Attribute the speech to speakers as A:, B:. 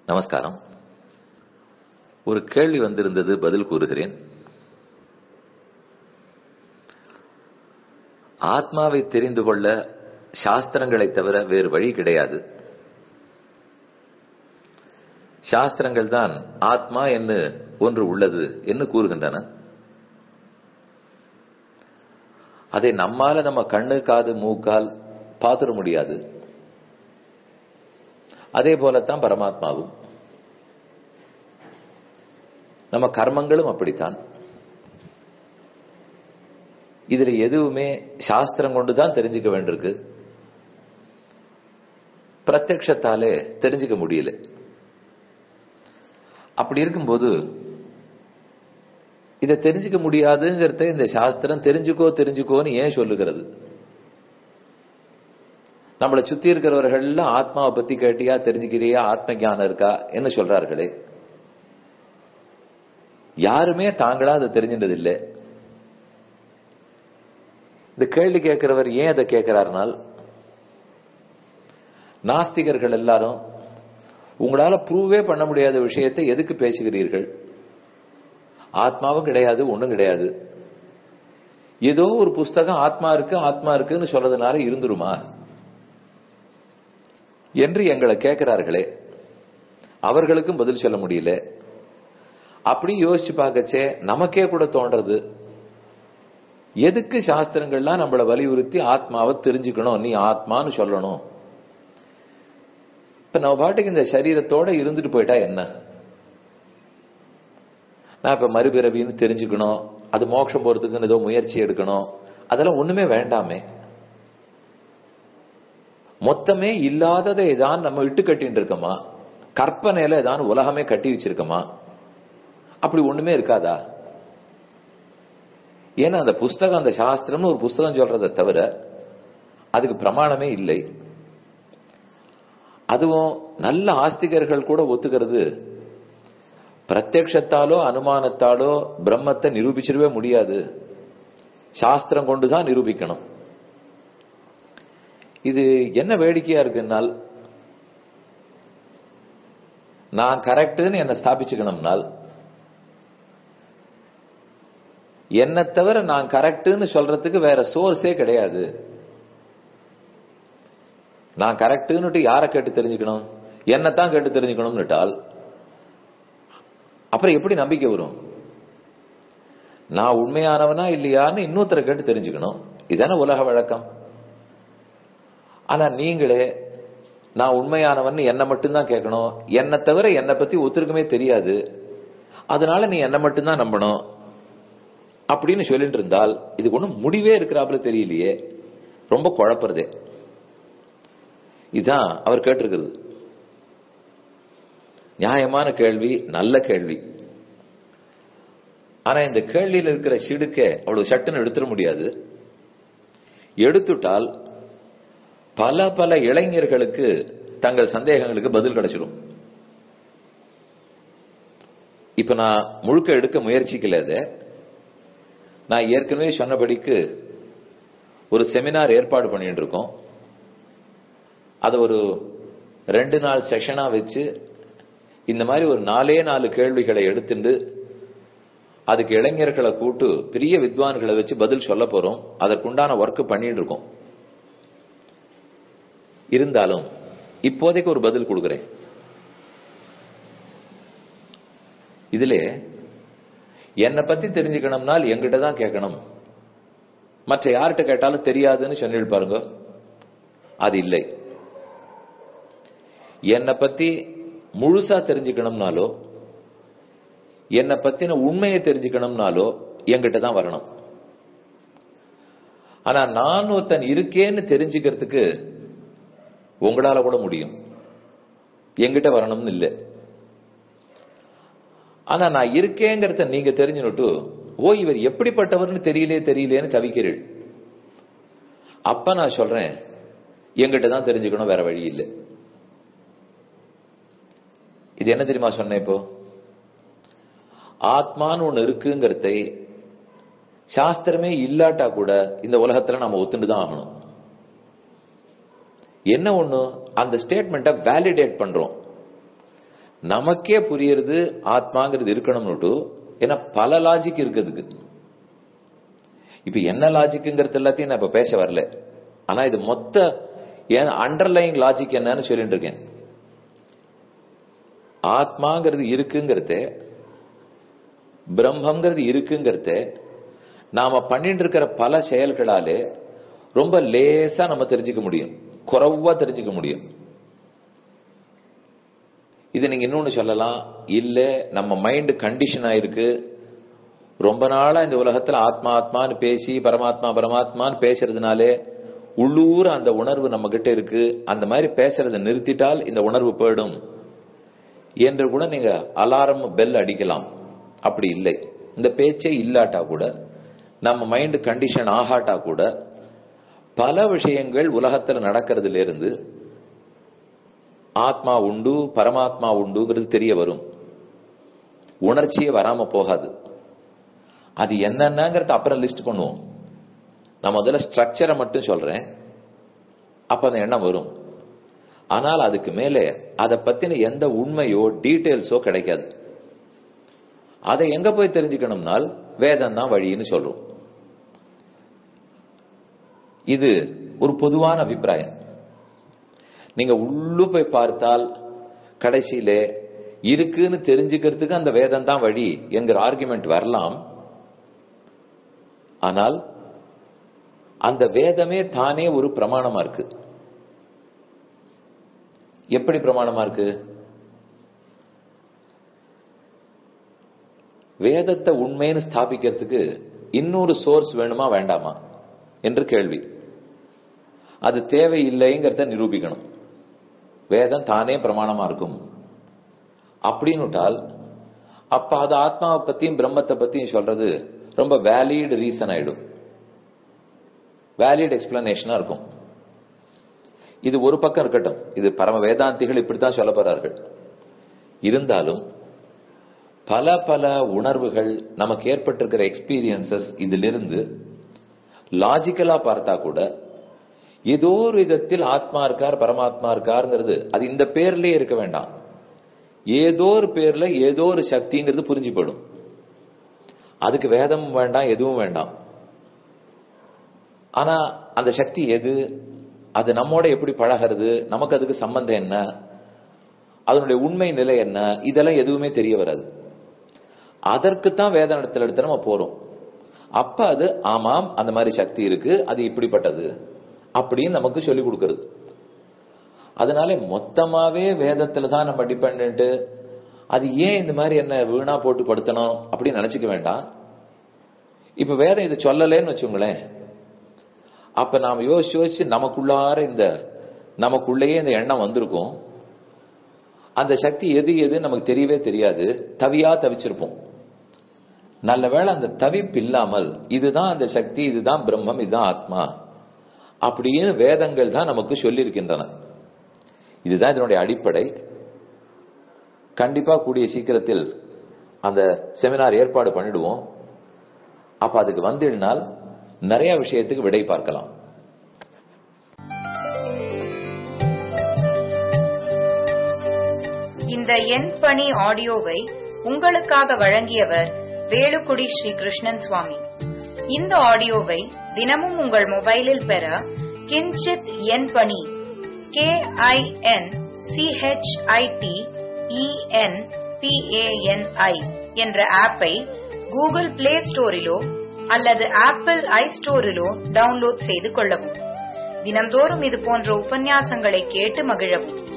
A: நமஸ்காரம் ஒரு கேள்வி வந்திருந்தது பதில் கூறுகிறேன் ஆத்மாவை தெரிந்து கொள்ள சாஸ்திரங்களை தவிர வேறு வழி கிடையாது சாஸ்திரங்கள் தான் ஆத்மா என்று ஒன்று உள்ளது என்று கூறுகின்றன அதை நம்மால நம்ம கண்ணு காது மூக்கால் பார்த்துட முடியாது அதே போலத்தான் பரமாத்மாவும் நம்ம கர்மங்களும் அப்படித்தான் இதுல எதுவுமே சாஸ்திரம் கொண்டுதான் தெரிஞ்சுக்க வேண்டியிருக்கு பிரத்யக்ஷத்தாலே தெரிஞ்சுக்க முடியல அப்படி இருக்கும்போது இதை தெரிஞ்சுக்க முடியாதுங்கிறத இந்த சாஸ்திரம் தெரிஞ்சுக்கோ தெரிஞ்சுக்கோன்னு ஏன் சொல்லுகிறது நம்மளை சுத்தி இருக்கிறவர்கள் எல்லாம் ஆத்மாவை பத்தி கேட்டியா தெரிஞ்சுக்கிறியா ஆத்ம ஞானம் இருக்கா என்ன சொல்றார்களே யாருமே தாங்களா அதை தெரிஞ்சின்றது இல்லை இந்த கேள்வி கேட்கிறவர் ஏன் அதை கேட்கிறார்னால் நாஸ்திகர்கள் எல்லாரும் உங்களால ப்ரூவே பண்ண முடியாத விஷயத்தை எதுக்கு பேசுகிறீர்கள் ஆத்மாவும் கிடையாது ஒண்ணும் கிடையாது ஏதோ ஒரு புஸ்தகம் ஆத்மா இருக்கு ஆத்மா இருக்குன்னு சொல்றதுனால இருந்துருமா என்று எங்களை கேட்கிறார்களே அவர்களுக்கும் பதில் சொல்ல முடியல அப்படி யோசிச்சு பார்க்கச்சே நமக்கே கூட தோன்றது எதுக்கு சாஸ்திரங்கள்லாம் நம்மளை வலியுறுத்தி ஆத்மாவை தெரிஞ்சுக்கணும் நீ ஆத்மான்னு சொல்லணும் இப்ப நம்ம பாட்டுக்கு இந்த சரீரத்தோட இருந்துட்டு போயிட்டா என்ன நான் இப்ப மறுபிறவின்னு தெரிஞ்சுக்கணும் அது மோட்சம் போறதுக்குன்னு ஏதோ முயற்சி எடுக்கணும் அதெல்லாம் ஒண்ணுமே வேண்டாமே மொத்தமே இல்லாததை ஏதான் நம்ம இட்டு கட்டின்னு இருக்கோமா கற்பனையில ஏதான் உலகமே கட்டி வச்சிருக்கோமா அப்படி ஒண்ணுமே இருக்காதா ஏன்னா அந்த புஸ்தகம் அந்த சாஸ்திரம்னு ஒரு புஸ்தகம் சொல்றதை தவிர அதுக்கு பிரமாணமே இல்லை அதுவும் நல்ல ஆஸ்திகர்கள் கூட ஒத்துக்கிறது பிரத்யக்ஷத்தாலோ அனுமானத்தாலோ பிரம்மத்தை நிரூபிச்சிடவே முடியாது சாஸ்திரம் கொண்டுதான் நிரூபிக்கணும் இது என்ன வேடிக்கையா இருக்குன்னால் நான் கரெக்டுன்னு என்ன ஸ்தாபிச்சுக்கணும்னால் என்ன தவிர நான் கரெக்டுன்னு சொல்றதுக்கு வேற சோர்ஸே கிடையாது நான் கரெக்டுன்னுட்டு யாரை கேட்டு தெரிஞ்சுக்கணும் என்னத்தான் கேட்டு தெரிஞ்சுக்கணும்னுட்டால் அப்புறம் எப்படி நம்பிக்கை வரும் நான் உண்மையானவனா இல்லையான்னு இன்னொருத்தரை கேட்டு தெரிஞ்சுக்கணும் இதான உலக வழக்கம் ஆனா நீங்களே நான் உண்மையானவன் என்ன மட்டும்தான் கேட்கணும் என்னை தவிர என்னை பத்தி ஒத்துருக்குமே தெரியாது அதனால நீ என்ன மட்டும்தான் நம்பணும் அப்படின்னு சொல்லிட்டு இருந்தால் இதுக்கு ஒன்றும் முடிவே இருக்கிறாப்புல தெரியலையே ரொம்ப குழப்பறதே இதுதான் அவர் கேட்டிருக்கிறது நியாயமான கேள்வி நல்ல கேள்வி ஆனா இந்த கேள்வியில் இருக்கிற சிடுக்க அவ்வளவு சட்டுன்னு எடுத்துட முடியாது எடுத்துட்டால் பல பல இளைஞர்களுக்கு தங்கள் சந்தேகங்களுக்கு பதில் கிடைச்சிடும் இப்ப நான் முழுக்க எடுக்க முயற்சிக்கல அதை நான் ஏற்கனவே சொன்னபடிக்கு ஒரு செமினார் ஏற்பாடு பண்ணிட்டு இருக்கோம் அதை ஒரு ரெண்டு நாள் செஷனா வச்சு இந்த மாதிரி ஒரு நாலே நாலு கேள்விகளை எடுத்துட்டு அதுக்கு இளைஞர்களை கூட்டு பெரிய வித்வான்களை வச்சு பதில் சொல்ல போறோம் அதற்குண்டான ஒர்க் பண்ணிட்டு இருக்கோம் இருந்தாலும் இப்போதைக்கு ஒரு பதில் கொடுக்குறேன் இதுல என்னை பத்தி தெரிஞ்சுக்கணும்னால் எங்கிட்ட தான் கேட்கணும் மற்ற யார்கிட்ட கேட்டாலும் தெரியாதுன்னு சொல்லிட்டு பாருங்க அது இல்லை என்னை பத்தி முழுசா தெரிஞ்சுக்கணும்னாலோ என்னை பத்தின உண்மையை தெரிஞ்சுக்கணும்னாலோ எங்கிட்ட தான் வரணும் ஆனா நான் ஒருத்தன் இருக்கேன்னு தெரிஞ்சுக்கிறதுக்கு உங்களால கூட முடியும் எங்கிட்ட வரணும்னு இல்லை ஆனா நான் இருக்கேங்கிறத நீங்க தெரிஞ்சுனுட்டு ஓ இவர் எப்படிப்பட்டவர்னு தெரியலே தெரியலேன்னு தவிக்கிறீள் அப்ப நான் சொல்றேன் எங்கிட்ட தான் தெரிஞ்சுக்கணும் வேற வழி இல்லை இது என்ன தெரியுமா சொன்னேன் இப்போ ஆத்மான்னு ஒண்ணு இருக்குங்கிறதை சாஸ்திரமே இல்லாட்டா கூட இந்த உலகத்துல நாம ஒத்துண்டு தான் ஆகணும் என்ன ஒண்ணு அந்த ஸ்டேட்மெண்ட்டை வேலிடேட் பண்றோம் நமக்கே புரியறது ஆத்மாங்கிறது இருக்கணும்னுட்டு ஏன்னா பல லாஜிக் இருக்குதுக்கு இப்ப என்ன லாஜிக்குங்கிறது எல்லாத்தையும் நான் இப்ப பேச வரல ஆனா இது மொத்த ஏன் அண்டர்லைங் லாஜிக் என்னன்னு சொல்லிட்டு இருக்கேன் ஆத்மாங்கிறது இருக்குங்கிறது பிரம்மங்கிறது இருக்குங்கிறது நாம பண்ணிட்டு இருக்கிற பல செயல்களாலே ரொம்ப லேசா நம்ம தெரிஞ்சுக்க முடியும் குறைவா தெரிஞ்சுக்க முடியும் இது நீங்க இன்னொன்னு சொல்லலாம் இல்ல நம்ம மைண்ட் கண்டிஷன் ஆயிருக்கு ரொம்ப நாளா இந்த உலகத்துல ஆத்மா ஆத்மான்னு பேசி பரமாத்மா பரமாத்மான்னு பேசுறதுனாலே உள்ளூர் அந்த உணர்வு நம்ம கிட்ட இருக்கு அந்த மாதிரி பேசுறதை நிறுத்திட்டால் இந்த உணர்வு போயிடும் என்று கூட நீங்க அலாரம் பெல் அடிக்கலாம் அப்படி இல்லை இந்த பேச்சே இல்லாட்டா கூட நம்ம மைண்ட் கண்டிஷன் ஆகாட்டா கூட பல விஷயங்கள் உலகத்துல நடக்கிறதுல இருந்து ஆத்மா உண்டு பரமாத்மா உண்டுங்கிறது தெரிய வரும் உணர்ச்சியே வராம போகாது அது என்னென்னங்கிறத அப்புறம் லிஸ்ட் பண்ணுவோம் நான் முதல்ல ஸ்ட்ரக்சரை மட்டும் சொல்றேன் அப்ப அந்த எண்ணம் வரும் ஆனால் அதுக்கு மேலே அதை பத்தின எந்த உண்மையோ டீட்டெயில்ஸோ கிடைக்காது அதை எங்க போய் தெரிஞ்சுக்கணும்னால் வேதம் தான் வழின்னு சொல்றோம் இது ஒரு பொதுவான அபிப்பிராயம் நீங்க உள்ளு போய் பார்த்தால் கடைசியில இருக்குன்னு தெரிஞ்சுக்கிறதுக்கு அந்த வேதம் தான் வழி என்கிற ஆர்குமெண்ட் வரலாம் ஆனால் அந்த வேதமே தானே ஒரு பிரமாணமா இருக்கு எப்படி பிரமாணமா இருக்கு வேதத்தை உண்மைன்னு ஸ்தாபிக்கிறதுக்கு இன்னொரு சோர்ஸ் வேணுமா வேண்டாமா என்று கேள்வி அது தேவையில்லைங்கிறத நிரூபிக்கணும் வேதம் தானே பிரமாணமா இருக்கும் அப்படின்னுட்டால் அப்ப அது ஆத்மாவை பத்தியும் பிரம்மத்தை பத்தியும் சொல்றது ரொம்ப வேலிட் ரீசன் ஆயிடும் வேலிட் எக்ஸ்பிளனேஷனா இருக்கும் இது ஒரு பக்கம் இருக்கட்டும் இது பரம வேதாந்திகள் இப்படித்தான் சொல்ல போறார்கள் இருந்தாலும் பல பல உணர்வுகள் நமக்கு ஏற்பட்டிருக்கிற எக்ஸ்பீரியன்சஸ் இதிலிருந்து லாஜிக்கலா பார்த்தா கூட ஏதோ ஒரு விதத்தில் ஆத்மா இருக்கார் பரமாத்மா இருக்காருங்கிறது அது இந்த பேர்லயே இருக்க வேண்டாம் ஏதோ ஒரு பேர்ல ஏதோ ஒரு சக்திங்கிறது புரிஞ்சு போயிடும் அதுக்கு வேதம் வேண்டாம் எதுவும் வேண்டாம் ஆனா அந்த சக்தி எது அது நம்மோட எப்படி பழகிறது நமக்கு அதுக்கு சம்பந்தம் என்ன அதனுடைய உண்மை நிலை என்ன இதெல்லாம் எதுவுமே தெரிய வராது அதற்குத்தான் வேத இடத்துல எடுத்து நம்ம போறோம் அப்ப அது ஆமாம் அந்த மாதிரி சக்தி இருக்கு அது இப்படிப்பட்டது அப்படின்னு நமக்கு சொல்லி கொடுக்கறது அதனால மொத்தமாவே வேதத்துல தான் நம்ம டிபெண்ட் அது ஏன் இந்த மாதிரி என்ன வீணா போட்டு படுத்தணும் அப்படின்னு நினைச்சுக்க வேண்டாம் இப்ப வேதம் இது சொல்லலேன்னு வச்சுங்களேன் அப்ப நாம யோசிச்சு யோசிச்சு நமக்குள்ளார இந்த நமக்குள்ளேயே இந்த எண்ணம் வந்திருக்கும் அந்த சக்தி எது எது நமக்கு தெரியவே தெரியாது தவியா தவிச்சிருப்போம் நல்ல வேளை அந்த தவிப்பு இல்லாமல் இதுதான் அந்த சக்தி இதுதான் பிரம்மம் இதுதான் ஆத்மா அப்படின்னு வேதங்கள் தான் நமக்கு சொல்லியிருக்கின்றன இதுதான் இதனுடைய அடிப்படை கண்டிப்பா கூடிய சீக்கிரத்தில் அந்த செமினார் ஏற்பாடு பண்ணிடுவோம் அப்ப அதுக்கு வந்திருந்தால் நிறைய விஷயத்துக்கு விடை பார்க்கலாம்
B: இந்த எண் பணி ஆடியோவை உங்களுக்காக வழங்கியவர் வேலுக்குடி ஸ்ரீ கிருஷ்ணன் சுவாமி இந்த ஆடியோவை தினமும் உங்கள் மொபைலில் பெற கிஞ்சித் எண் பணி கே ஐ என் சிஹெச்ஐடி இஎன் பிஏஎன்ஐ என்ற ஆப்பை கூகுள் பிளே ஸ்டோரிலோ அல்லது ஆப்பிள் ஐ ஸ்டோரிலோ டவுன்லோட் செய்து கொள்ளவும் தினம்தோறும் இது போன்ற உபன்யாசங்களை கேட்டு மகிழவும்